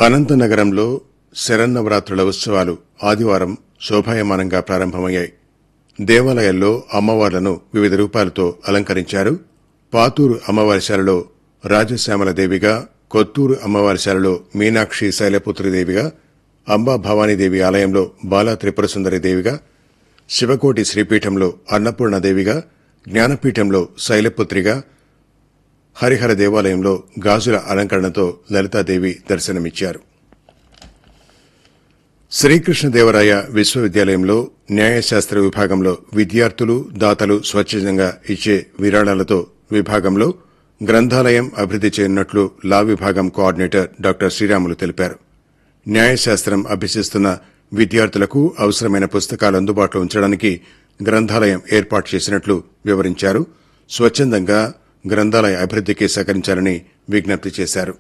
అనంతనగరంలో శరన్నవరాత్రుల ఉత్సవాలు ఆదివారం శోభాయమానంగా ప్రారంభమయ్యాయి దేవాలయాల్లో అమ్మవార్లను వివిధ రూపాలతో అలంకరించారు పాతూరు అమ్మవారిశాలలో రాజశ్యామలదేవిగా కొత్తూరు అమ్మవారిశాలలో మీనాక్షి శైలపుత్రిదేవిగా అంబా భవానీదేవి ఆలయంలో బాలా త్రిపుర దేవిగా శివకోటి శ్రీపీఠంలో అన్నపూర్ణదేవిగా జ్ఞానపీఠంలో శైలపుత్రిగా హరిహర దేవాలయంలో గాజుల అలంకరణతో లలితాదేవి దర్శనమిచ్చారు శ్రీకృష్ణదేవరాయ విశ్వవిద్యాలయంలో న్యాయశాస్త్ర విభాగంలో విద్యార్థులు దాతలు స్వచ్ఛందంగా ఇచ్చే విరాళాలతో విభాగంలో గ్రంథాలయం అభివృద్ది చేయనున్నట్లు లా విభాగం కోఆర్డినేటర్ డాక్టర్ శ్రీరాములు తెలిపారు న్యాయశాస్త్రం అభ్యసిస్తున్న విద్యార్థులకు అవసరమైన పుస్తకాలు అందుబాటులో ఉంచడానికి గ్రంథాలయం ఏర్పాటు చేసినట్లు వివరించారు స్వచ్ఛందంగా గ్రంథాలయ అభివృద్దికి సహకరించాలని విజ్ఞప్తి చేశారు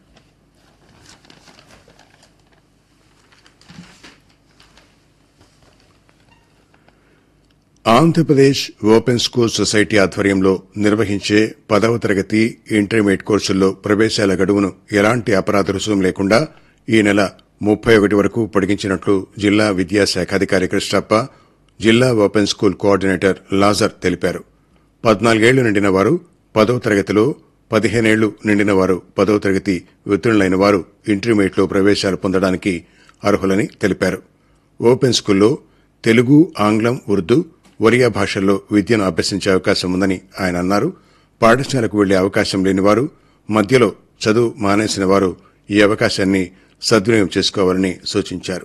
ఆంధ్రప్రదేశ్ ఓపెన్ స్కూల్ సొసైటీ ఆధ్వర్యంలో నిర్వహించే పదవ తరగతి ఇంటర్మీడియట్ కోర్సుల్లో ప్రవేశాల గడువును ఎలాంటి అపరాధ రుసుం లేకుండా ఈ నెల ముప్పై ఒకటి వరకు పొడిగించినట్లు జిల్లా విద్యాశాఖాధికారి కృష్ణప్ప జిల్లా ఓపెన్ స్కూల్ కోఆర్డినేటర్ లాజర్ తెలిపారు పద్నాలుగేళ్లు నిండిన వారు పదవ తరగతిలో పదిహేనేళ్లు నిండిన వారు పదవ తరగతి ఉత్తీర్ణులైన వారు ఇంటర్మీడియట్లో ప్రవేశాలు పొందడానికి అర్హులని తెలిపారు ఓపెన్ స్కూల్లో తెలుగు ఆంగ్లం ఉర్దూ ఒరియా భాషల్లో విద్యను అభ్యసించే అవకాశం ఉందని ఆయన అన్నారు పాఠశాలకు వెళ్లే అవకాశం లేనివారు మధ్యలో చదువు మానేసిన వారు ఈ అవకాశాన్ని సద్వినియోగం చేసుకోవాలని సూచించారు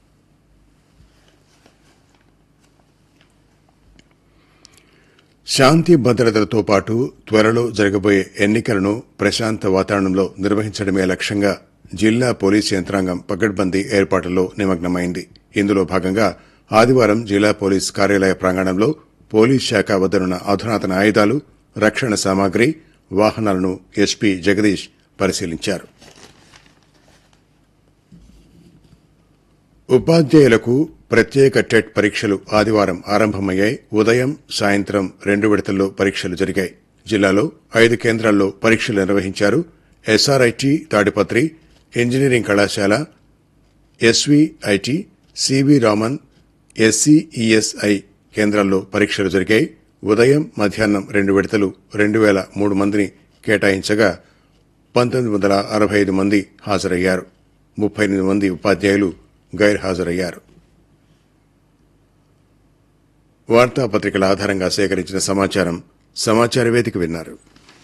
శాంతి భద్రతలతో పాటు త్వరలో జరగబోయే ఎన్నికలను ప్రశాంత వాతావరణంలో నిర్వహించడమే లక్ష్యంగా జిల్లా పోలీసు యంత్రాంగం పకడ్బందీ ఏర్పాట్లలో నిమగ్నమైంది ఇందులో భాగంగా ఆదివారం జిల్లా పోలీస్ కార్యాలయ ప్రాంగణంలో పోలీస్ శాఖ వద్దనున్న అధునాతన ఆయుధాలు రక్షణ సామాగ్రి వాహనాలను ఎస్పీ జగదీష్ పరిశీలించారు ఉపాధ్యాయులకు ప్రత్యేక టెట్ పరీక్షలు ఆదివారం ఆరంభమయ్యాయి ఉదయం సాయంత్రం రెండు విడతల్లో పరీక్షలు జరిగాయి జిల్లాలో ఐదు కేంద్రాల్లో పరీక్షలు నిర్వహించారు ఎస్ఆర్ఐటి తాడిపత్రి ఇంజనీరింగ్ కళాశాల ఎస్వీఐటి సివి రామన్ ఎస్సీఈఎస్ఐ కేంద్రాల్లో పరీక్షలు జరిగాయి ఉదయం మధ్యాహ్నం రెండు విడతలు రెండు వేల మూడు మందిని కేటాయించగా పంతొమ్మిది వందల అరవై ఐదు మంది హాజరయ్యారు ముప్పై ఎనిమిది మంది ఉపాధ్యాయులు గైర్హాజరయ్యారు వార్తాపత్రికల ఆధారంగా సేకరించిన సమాచారం సమాచార వేదిక విన్నారు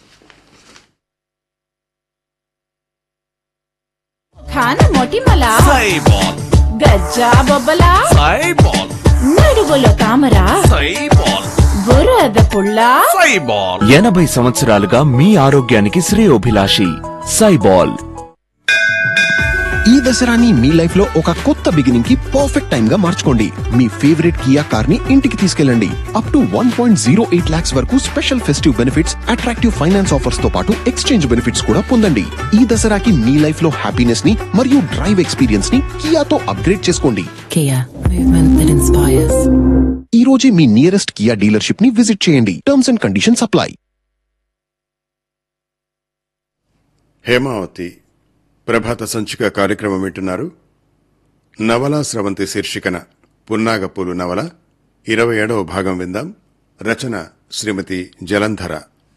ఖాన మొటిమల సైబాల్ గజ్జా బొబ్బల సైబాల్ నడుగులో తామర సైబాల్ బురద పుల్ల సైబాల్ ఎనభై సంవత్సరాలుగా మీ ఆరోగ్యానికి శ్రేయోభిలాషి సైబాల్ ఈ దసరాని మీ లైఫ్ లో ఒక కొత్త బిగినింగ్ కి పర్ఫెక్ట్ టైం గా మార్చుకోండి మీ ఫేవరెట్ కియా కార్ ని ఇంటికి తీసుకెళ్ళండి up to one point zero eight lakhs వరకు special festive benefits attractive finance offers తో పాటు ఎక్స్చేంజ్ బెనిఫిట్స్ కూడా పొందండి ఈ దసరాకి మీ లైఫ్ లో హ్యాపీనెస్ ని మరియు డ్రైవ్ ఎక్స్పీరియన్స్ ని కియాతో అప్గ్రేడ్ చేసుకోండి Kia, movement that inspires. ఈ రోజే మీ నియరెస్ట్ కియా డీలర్షిప్ ని విజిట్ చేయండి terms and conditions apply Hemavathi ప్రభాత సంచిక కార్యక్రమం వింటున్నారు నవలా స్రవంతి శీర్షికన పున్నాగపూలు నవల ఇరవై ఏడవ భాగం విందాం రచన శ్రీమతి జలంధర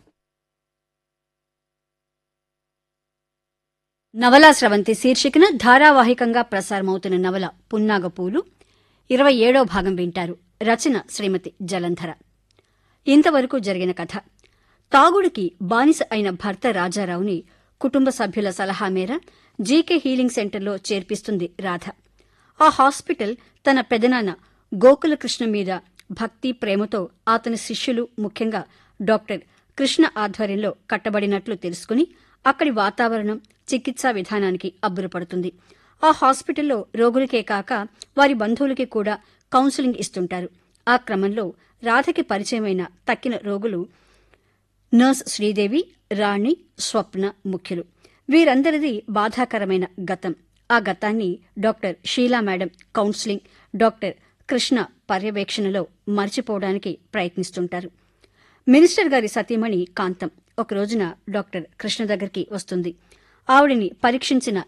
నవలా స్రవంతి శీర్షికన ధారావాహికంగా ప్రసారమవుతున్న నవల పున్నాగపూలు ఇరవై ఏడో భాగం వింటారు రచన శ్రీమతి జలంధర ఇంతవరకు జరిగిన కథ తాగుడికి బానిస అయిన భర్త రాజారావుని కుటుంబ సభ్యుల సలహా మేర జీకే హీలింగ్ సెంటర్లో చేర్పిస్తుంది రాధ ఆ హాస్పిటల్ తన పెదనాన్న గోకులకృష్ణ మీద భక్తి ప్రేమతో అతని శిష్యులు ముఖ్యంగా డాక్టర్ కృష్ణ ఆధ్వర్యంలో కట్టబడినట్లు తెలుసుకుని అక్కడి వాతావరణం చికిత్సా విధానానికి అబ్బురపడుతుంది ఆ హాస్పిటల్లో రోగులకే కాక వారి బంధువులకి కూడా కౌన్సిలింగ్ ఇస్తుంటారు ఆ క్రమంలో రాధకి పరిచయమైన తక్కిన రోగులు నర్స్ శ్రీదేవి రాణి స్వప్న ముఖ్యులు వీరందరిది బాధాకరమైన గతం ఆ గతాన్ని doctor Sheela madam counselling doctor Krishna పర్యవేక్షణలో మర్చిపోవడానికి ప్రయత్నిస్తుంటారు మినిస్టర్ గారి సతీమణి కాంతం ఒక రోజున డాక్టర్ కృష్ణ దగ్గరికి వస్తుంది ఆవిడిని పరీక్షించిన